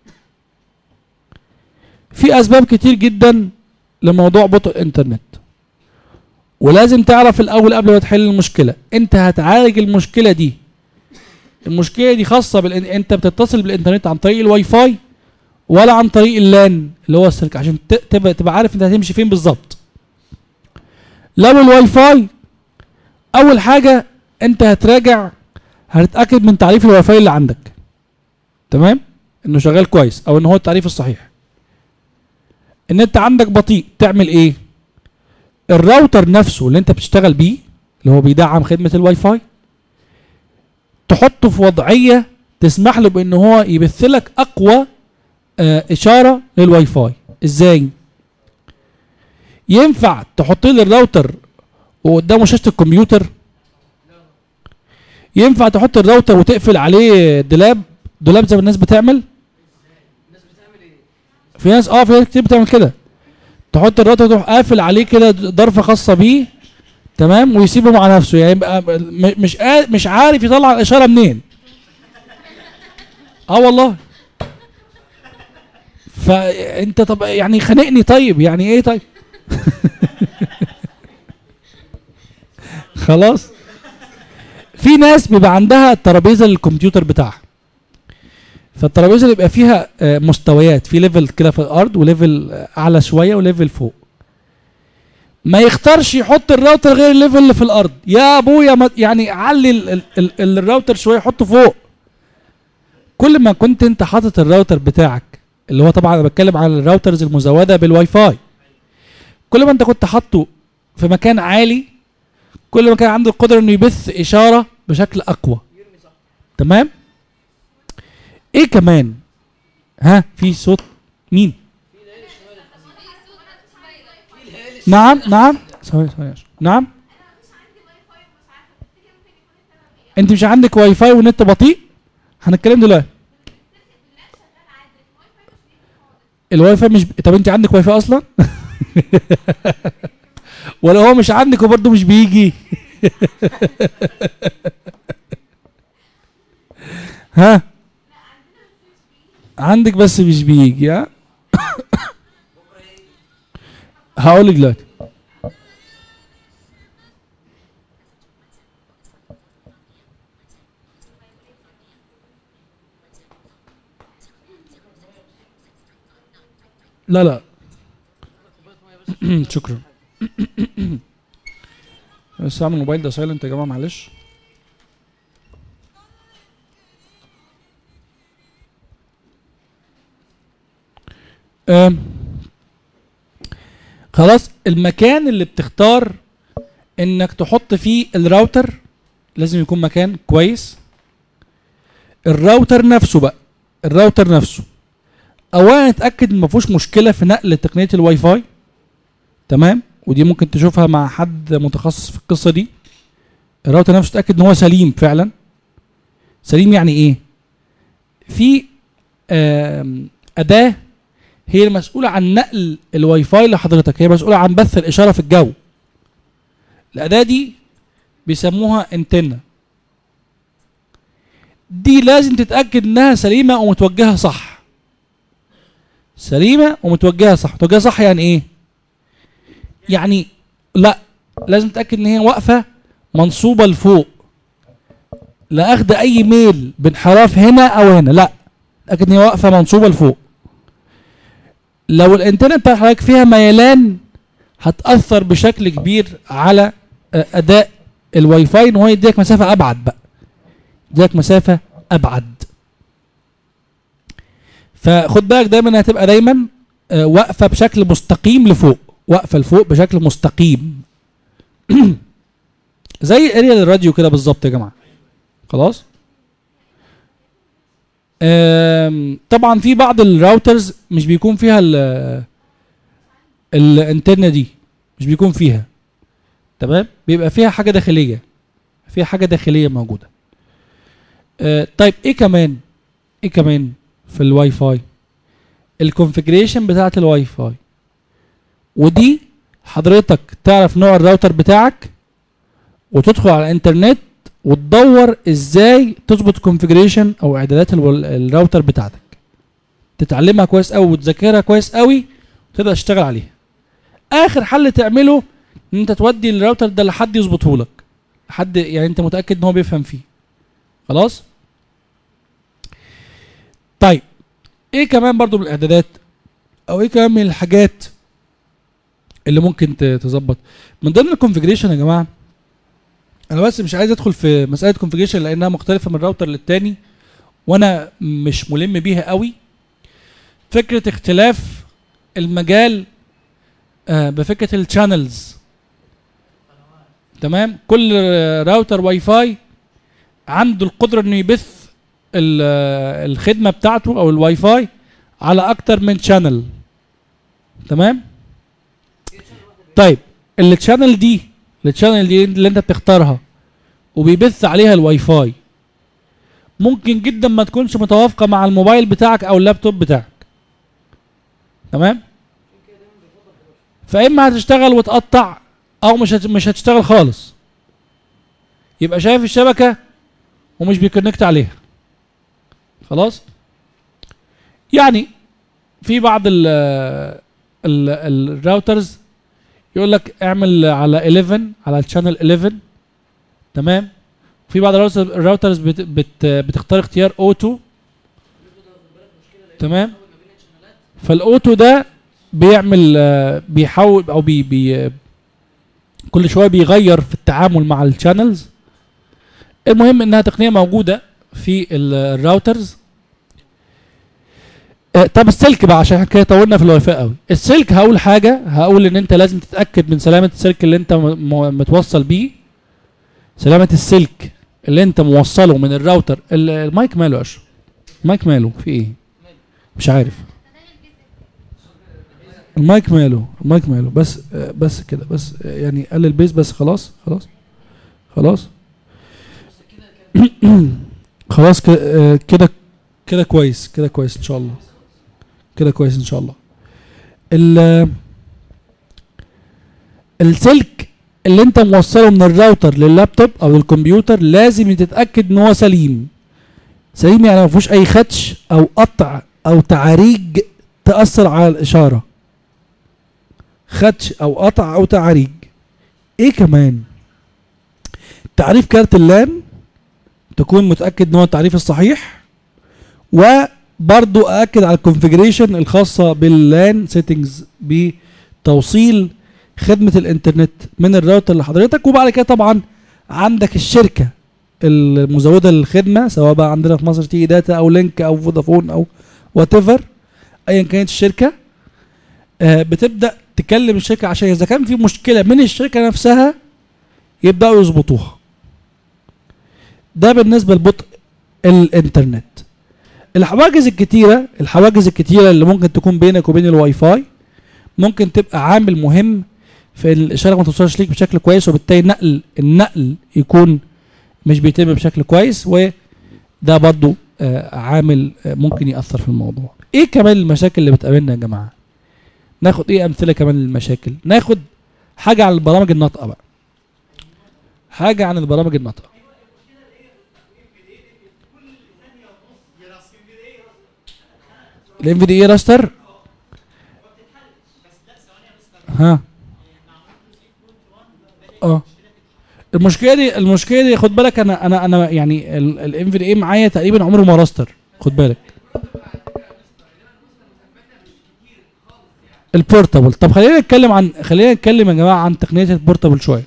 في اسباب كتير جدا لموضوع بطء الانترنت ولازم تعرف الاول قبل ما تحل المشكله انت هتعالج المشكله دي المشكله دي خاصه بالإن... انت بتتصل بالانترنت عن طريق الواي فاي ولا عن طريق اللان اللي هو السلك عشان ت... تبقى تبقى عارف انت هتمشي فين بالظبط لو الواي فاي اول حاجه انت هتراجع هتتاكد من تعريف الواي فاي اللي عندك تمام انه شغال كويس او ان هو التعريف الصحيح ان انت عندك بطيء تعمل ايه الراوتر نفسه اللي انت بتشتغل بيه اللي هو بيدعم خدمه الواي فاي تحطه في وضعيه تسمح له بان هو يبث لك اقوى آه اشاره للواي فاي ازاي ينفع تحط لي الراوتر وقدامه شاشه الكمبيوتر ينفع تحط الراوتر وتقفل عليه دولاب دولاب زي ما الناس بتعمل الناس بتعمل ايه؟ في ناس اه في ناس كتير بتعمل كده تحط الراوتر تروح قافل عليه كده ضرفه خاصه بيه تمام ويسيبه مع نفسه يعني يبقى م- مش قا- مش عارف يطلع الاشاره منين اه والله فانت طب يعني خانقني طيب يعني ايه طيب خلاص في ناس بيبقى عندها ترابيزه للكمبيوتر بتاعها فالترابيزه اللي بيبقى فيها آه، مستويات في ليفل كده في الارض وليفل آه، اعلى شويه وليفل فوق ما يختارش يحط الراوتر غير الليفل اللي في الارض يا ابويا ما يعني علي ال- ال- ال- الراوتر شويه حطه فوق كل ما كنت انت حاطط الراوتر بتاعك اللي هو طبعا انا بتكلم على الراوترز المزوده بالواي فاي كل ما انت كنت حاطه في مكان عالي كل ما كان عنده القدره انه يبث اشاره بشكل اقوى تمام ايه كمان ها في صوت مين نعم نعم ثواني ثواني نعم انت مش عندك واي فاي ونت بطيء هنتكلم دلوقتي الواي فاي مش طب انت عندك واي فاي اصلا ولا هو مش عندك وبرضه مش بيجي ها عندك بس مش بيجي ها هقول لك دلوقتي لا لا شكرا بس اعمل الموبايل ده سايلنت يا جماعه معلش آم، خلاص المكان اللي بتختار انك تحط فيه الراوتر لازم يكون مكان كويس الراوتر نفسه بقى الراوتر نفسه اولا اتاكد ان ما فيهوش مشكله في نقل تقنيه الواي فاي تمام ودي ممكن تشوفها مع حد متخصص في القصه دي الراوتر نفسه اتاكد ان هو سليم فعلا سليم يعني ايه في آم، اداه هي المسؤوله عن نقل الواي فاي لحضرتك هي مسؤوله عن بث الاشاره في الجو الاداه دي بيسموها انتنه دي لازم تتاكد انها سليمه ومتوجهه صح سليمه ومتوجهه صح متوجهه صح يعني ايه يعني لا لازم تتاكد ان هي واقفه منصوبه لفوق لا اخد اي ميل بانحراف هنا او هنا لا تاكد ان هي واقفه منصوبه لفوق لو الانتنه بتاع حضرتك فيها ميلان هتاثر بشكل كبير على آه، اداء الواي فاي ان هو يديك مسافه ابعد بقى يديك مسافه ابعد فخد بالك دايما هتبقى دايما آه، واقفه بشكل مستقيم لفوق واقفه لفوق بشكل مستقيم زي اريال الراديو كده بالظبط يا جماعه خلاص آم، طبعا في بعض الراوترز مش بيكون فيها ال الانترنه دي مش بيكون فيها تمام بيبقى فيها حاجه داخليه فيها حاجه داخليه موجوده آه طيب ايه كمان ايه كمان في الواي فاي الكونفيجريشن بتاعت الواي فاي ودي حضرتك تعرف نوع الراوتر بتاعك وتدخل على الانترنت وتدور ازاي تظبط كونفيجريشن او اعدادات الول- الراوتر بتاعتك تتعلمها كويس قوي وتذاكرها كويس قوي وتبدا تشتغل عليها اخر حل تعمله ان انت تودي الراوتر ده لحد يظبطه لك حد يعني انت متاكد ان هو بيفهم فيه خلاص طيب ايه كمان برضو من الاعدادات او ايه كمان من الحاجات اللي ممكن ت- تظبط من ضمن الكونفيجريشن يا جماعه انا بس مش عايز ادخل في مساله كونفيجريشن لانها مختلفه من راوتر للتاني وانا مش ملم بيها قوي فكره اختلاف المجال آه بفكره الشانلز تمام كل آه، راوتر واي فاي عنده القدره انه يبث ال- آه، الخدمه بتاعته او الواي فاي على اكتر من شانل تمام طيب الشانل دي الشانل دي اللي انت بتختارها وبيبث عليها الواي فاي ممكن جدا ما تكونش متوافقه مع الموبايل بتاعك او اللابتوب بتاعك تمام فاما هتشتغل وتقطع او مش هت... مش هتشتغل خالص يبقى شايف الشبكه ومش بيكونكت عليها خلاص يعني في بعض ال ال الراوترز يقول لك اعمل على 11 على الشانل 11 تمام في بعض الراوترز- الراوترز بت بت بتختار اختيار اوتو تمام فالاوتو ده بيعمل آه، بيحاول او بي بي كل شويه بيغير في التعامل مع الشانلز المهم انها تقنيه موجوده في ال- الراوترز آه، طب السلك بقى عشان احنا كده طولنا في الواي فاي قوي السلك هقول حاجه هقول ان انت لازم تتاكد من سلامه السلك اللي انت م- م- متوصل بيه سلامه السلك اللي انت موصله من الراوتر ال- المايك ماله يا اشرف المايك ماله في ايه مش عارف المايك ماله المايك ماله بس آه، بس كده بس آه، يعني قلل بيس بس خلاص خلاص خلاص خلاص ك- آه، كده كده كويس كده كويس ان شاء الله كده كويس ان شاء الله ال السلك اللي انت موصله من الراوتر لللابتوب او الكمبيوتر لازم تتاكد ان هو سليم سليم يعني ما فيهوش اي خدش او قطع او تعاريج تاثر على الاشاره خدش او قطع او تعاريج ايه كمان تعريف كارت اللان تكون متاكد ان هو التعريف الصحيح وبرضو ااكد على الكونفيجريشن الخاصه باللان سيتنجز بتوصيل خدمه الانترنت من الراوتر لحضرتك وبعد كده طبعا عندك الشركه المزوده للخدمه سواء بقى عندنا في مصر تي داتا او لينك او فودافون او وات ايفر ايا كانت الشركه آه بتبدا تكلم الشركه عشان اذا كان في مشكله من الشركه نفسها يبداوا يظبطوها ده بالنسبه لبطء الانترنت الحواجز الكتيره الحواجز الكتيره اللي ممكن تكون بينك وبين الواي فاي ممكن تبقى عامل مهم في إن الاشاره ما توصلش ليك بشكل كويس وبالتالي نقل النقل يكون مش بيتم بشكل كويس وده برضو آه عامل آه ممكن ياثر في الموضوع ايه كمان المشاكل اللي بتقابلنا يا جماعه ناخد ايه امثله كمان للمشاكل ناخد حاجه عن البرامج الناطقه بقى حاجه عن البرامج الناطقه الام في دي اي راستر ها اه المشكله دي المشكله دي خد بالك انا انا انا يعني الام في دي اي معايا تقريبا عمره ما راستر خد بالك البورتابل طب خلينا نتكلم عن خلينا نتكلم يا جماعه عن تقنيه البورتابل شويه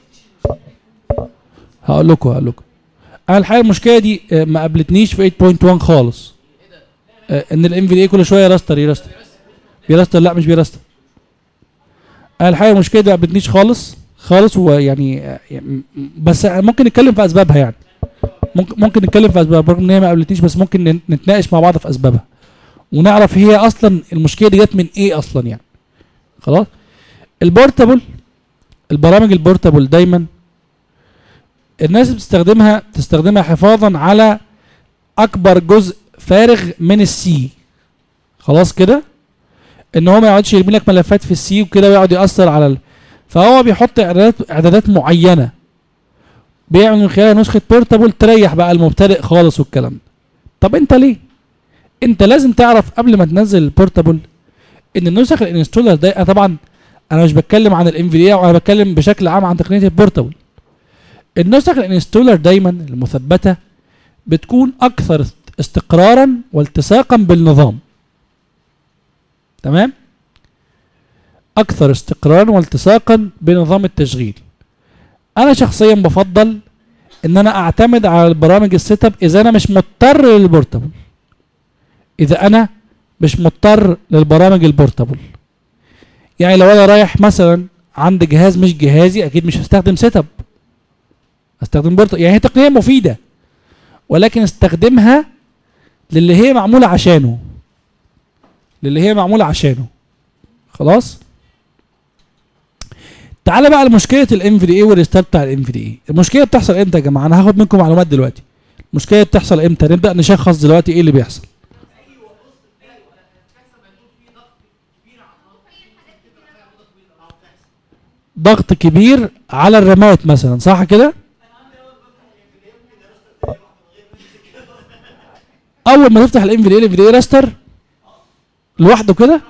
هقول لكم هقول لكم انا الحقيقه المشكله دي آه، ما قابلتنيش في 8.1 خالص آه، ان الام في دي اي كل شويه راستر يراستر بيراستر لا مش بيراستر انا الحقيقه المشكله دي ما قابلتنيش خالص خالص ويعني آه، يعني بس ممكن نتكلم في اسبابها يعني ممكن ممكن نتكلم في اسبابها رغم ان هي ما قابلتنيش بس ممكن ن- نتناقش مع بعض في اسبابها ونعرف هي اصلا المشكله دي جت من ايه اصلا يعني خلاص البورتابل البرامج البورتابل دايما الناس بتستخدمها تستخدمها حفاظا على اكبر جزء فارغ من السي خلاص كده ان هو ما يقعدش يرمي لك ملفات في السي وكده ويقعد ياثر على ال... فهو بيحط اعدادات اعدادات معينه بيعمل من خلالها نسخه بورتابل تريح بقى المبتدئ خالص والكلام ده طب انت ليه انت لازم تعرف قبل ما تنزل البورتابل ان النسخ الانستولر ده أنا طبعا انا مش بتكلم عن الام في دي انا بتكلم بشكل عام عن تقنيه البورتابل النسخ الانستولر دايما المثبته بتكون اكثر استقرارا والتصاقا بالنظام تمام اكثر استقرارا والتصاقا بنظام التشغيل انا شخصيا بفضل ان انا اعتمد على البرامج السيت اب اذا انا مش مضطر للبورتابل اذا انا مش مضطر للبرامج البورتابل يعني لو انا رايح مثلا عند جهاز مش جهازي اكيد مش هستخدم سيت اب استخدم بورتابل يعني هي تقنيه مفيده ولكن استخدمها للي هي معموله عشانه للي هي معموله عشانه خلاص تعالى بقى لمشكله الام في دي اي والريستارت بتاع الام في دي اي المشكله بتحصل امتى يا جماعه انا هاخد منكم معلومات دلوقتي المشكله بتحصل امتى نبدا نشخص دلوقتي ايه اللي بيحصل ضغط كبير على الرامات مثلا صح كده اول ما تفتح الام في دي الام في دي راستر لوحده كده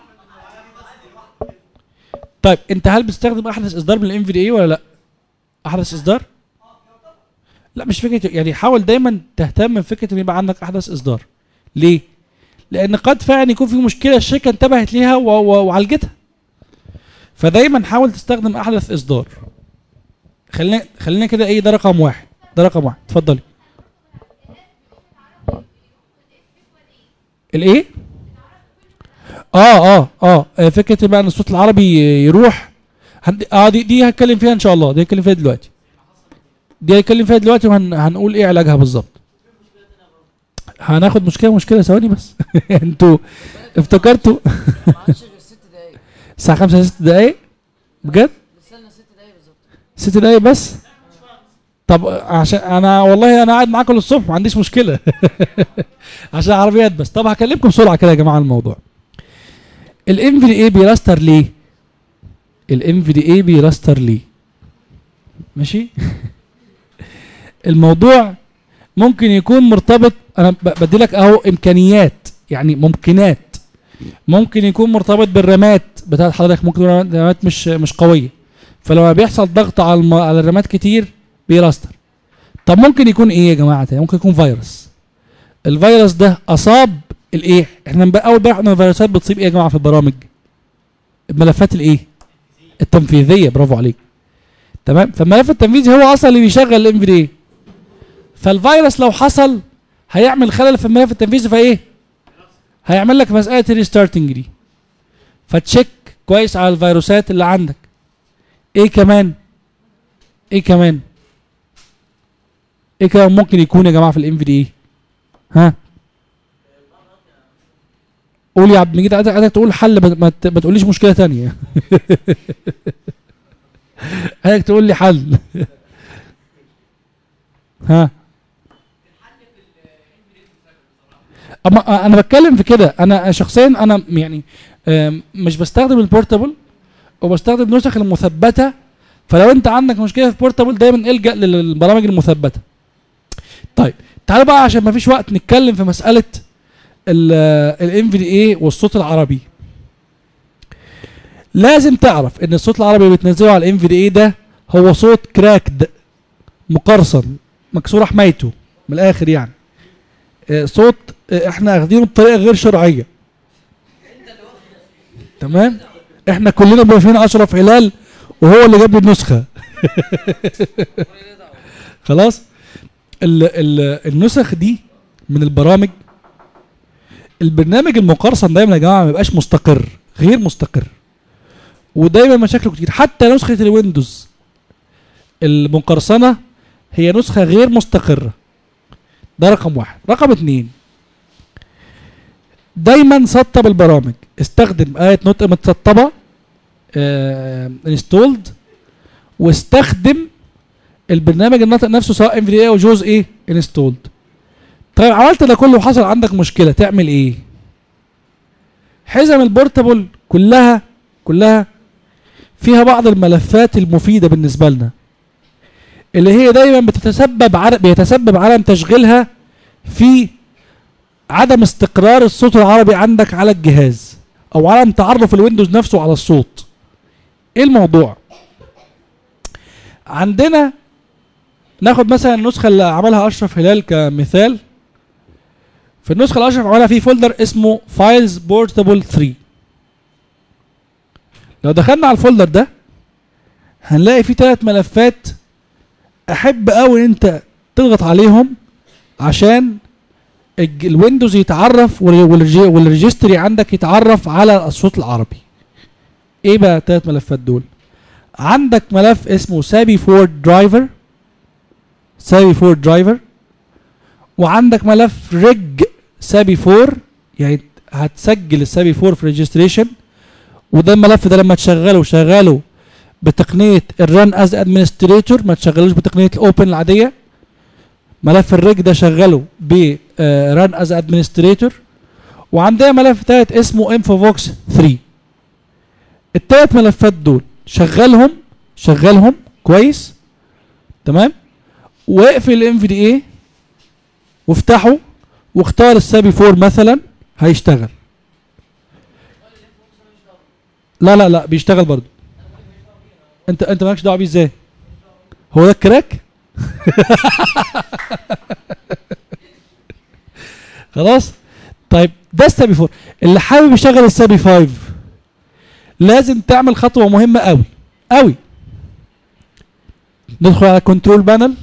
طيب انت هل بتستخدم احدث اصدار من الام في دي ولا لا احدث اصدار لا مش فكره يعني حاول دايما تهتم بفكره ان يبقى عندك احدث اصدار ليه لان قد فعلا يكون في مشكله الشركه انتبهت ليها و- و- وعالجتها فدايما حاول تستخدم احدث اصدار خلينا خلينا كده ايه ده رقم واحد ده رقم واحد اتفضلي الايه اه اه اه آه، فكره بقى ان الصوت العربي يروح هن- اه دي دي هتكلم فيها ان شاء الله دي هتكلم فيها دلوقتي دي هنتكلم فيها دلوقتي وهنقول ايه علاجها بالظبط هناخد مشكله مشكله ثواني بس انتوا افتكرتوا ما عادش غير ست دقايق الساعه 5 6 دقايق بجد لسه لنا ست دقايق بالظبط ست دقايق بس طب عشان انا والله انا قاعد معاكم للصبح ما عنديش مشكله عشان عربيات بس طب هكلمكم بسرعه كده يا جماعه عن الموضوع الام في دي اي بيراستر ليه الام في دي اي بيراستر ليه ماشي الموضوع ممكن يكون مرتبط انا ب- بديلك اهو امكانيات يعني ممكنات ممكن يكون مرتبط بالرامات بتاعت حضرتك ممكن تكون الرامات مش مش قويه فلما بيحصل ضغط على الم... على الرامات كتير بيراستر طب ممكن يكون ايه يا جماعه تاني؟ ممكن يكون فيروس الفيروس ده اصاب الايه احنا من اول بقى احنا الفيروسات بتصيب ايه يا جماعه في البرامج الملفات الايه التنفيذيه برافو عليك تمام فالملف التنفيذي هو اصلا اللي بيشغل الام في دي فالفيروس لو حصل هيعمل خلل في الملف التنفيذي فايه هيعمل لك مساله الريستارتنج دي فتشيك كويس على الفيروسات اللي عندك ايه كمان ايه كمان ايه كمان ممكن يكون يا جماعه في الام في دي ها قول يا عبد المجيد عايزك عايزك تقول حل ما- ما ت- ما تقوليش مشكله تانية عايزك تقول لي حل ها اما انا بتكلم في كده انا شخصيا انا يعني آم، مش بستخدم البورتابل وبستخدم النسخ المثبته فلو انت عندك مشكله في بورتابل دايما الجا للبرامج المثبته طيب تعالوا بقى عشان ما فيش وقت نتكلم في مساله الام في دي اي والصوت العربي لازم تعرف ان الصوت العربي اللي بتنزله على الام في دي اي ده هو صوت كراكد مقرصن مكسور حمايته من الاخر يعني آه، صوت آه، احنا اخدينه بطريقه غير شرعيه تمام احنا كلنا موافقين اشرف هلال وهو اللي جاب لي النسخه خلاص ال ال النسخ دي من البرامج البرنامج المقرصن دايما يا جماعه ما بيبقاش مستقر غير مستقر ودايما مشاكله كتير حتى نسخه الويندوز المقرصنه هي نسخه غير مستقره ده رقم واحد رقم اتنين دايما سطب البرامج استخدم آية نطق متسطبة انستولد واستخدم البرنامج الناطق نفسه سواء ام في دي او جوز ايه انستولد طيب عملت ده كله وحصل عندك مشكلة تعمل ايه حزم البورتابل كلها كلها فيها بعض الملفات المفيدة بالنسبة لنا اللي هي دايما بتتسبب عدم بيتسبب عدم تشغيلها في عدم استقرار الصوت العربي عندك على الجهاز او عدم تعرف الويندوز نفسه على الصوت ايه الموضوع عندنا ناخد مثلا النسخه اللي عملها اشرف هلال كمثال في النسخه اللي اشرف عملها في فولدر اسمه فايلز بورتابل 3 لو دخلنا على الفولدر ده هنلاقي فيه ثلاث ملفات احب قوي انت تضغط عليهم عشان الج- الويندوز يتعرف والري- والريجي- والريجستري عندك يتعرف على الصوت العربي ايه بقى الثلاث ملفات دول عندك ملف اسمه سابي فورد درايفر سابي فورد درايفر وعندك ملف ريج سابي 4 يعني هتسجل السابي 4 في ريجستريشن وده الملف ده لما تشغله شغله بتقنيه الران از ادمنستريتور ما تشغلوش بتقنيه الاوبن العاديه ملف الريج ده شغله ب ران از ادمنستريتور وعندنا ملف تالت اسمه انفوفوكس 3 التلات ملفات دول شغلهم شغلهم كويس تمام واقفل الام في دي اي وافتحه واختار السابي 4 مثلا هيشتغل لا لا لا بيشتغل برضه انت انت مالكش دعوه بيه ازاي هو ده الكراك خلاص طيب ده السابي 4 اللي حابب يشغل السابي 5 لازم تعمل خطوه مهمه قوي قوي ندخل على كنترول بانل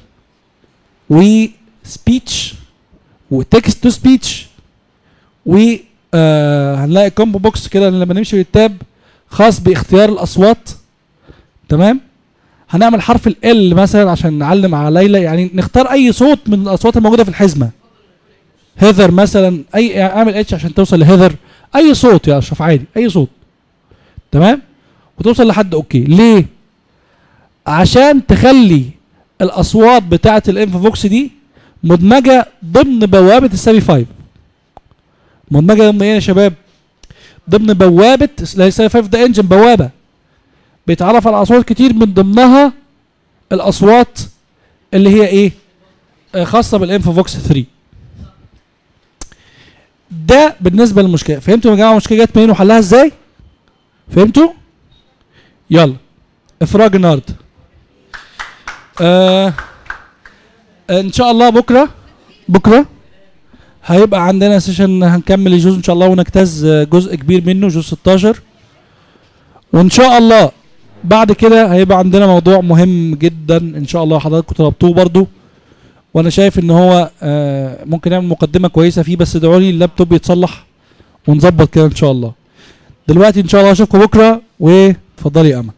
وسبيتش وتكست تو سبيتش و آه هنلاقي كومبو بوكس كده لما نمشي بالتاب خاص باختيار الاصوات تمام هنعمل حرف ال مثلا عشان نعلم على ليلى يعني نختار اي صوت من الاصوات الموجوده في الحزمه هيذر مثلا اي اعمل اتش عشان توصل لهيذر اي صوت يا اشرف عادي اي صوت تمام وتوصل لحد اوكي ليه عشان تخلي الاصوات بتاعه الانفوفوكس دي مدمجه ضمن بوابه السابي 5 مدمجه ضمن ايه يا شباب ضمن بوابه السابي 5 ده انجن بوابه بيتعرف على اصوات كتير من ضمنها الاصوات اللي هي ايه آه، خاصه بالانفوفوكس 3 ده بالنسبه للمشكله فهمتوا يا جماعه المشكله جت منين وحلها ازاي فهمتوا يلا افراج النهارده آه ان شاء الله بكره بكره هيبقى عندنا سيشن هنكمل الجزء ان شاء الله ونجتاز آه، جزء كبير منه جزء 16 وان شاء الله بعد كده هيبقى عندنا موضوع مهم جدا ان شاء الله حضراتكم طلبتوه برضو وانا شايف ان هو آه، ممكن نعمل مقدمه كويسه فيه بس ادعوا لي اللابتوب يتصلح ونظبط كده ان شاء الله دلوقتي ان شاء الله اشوفكم بكره واتفضلي يا امل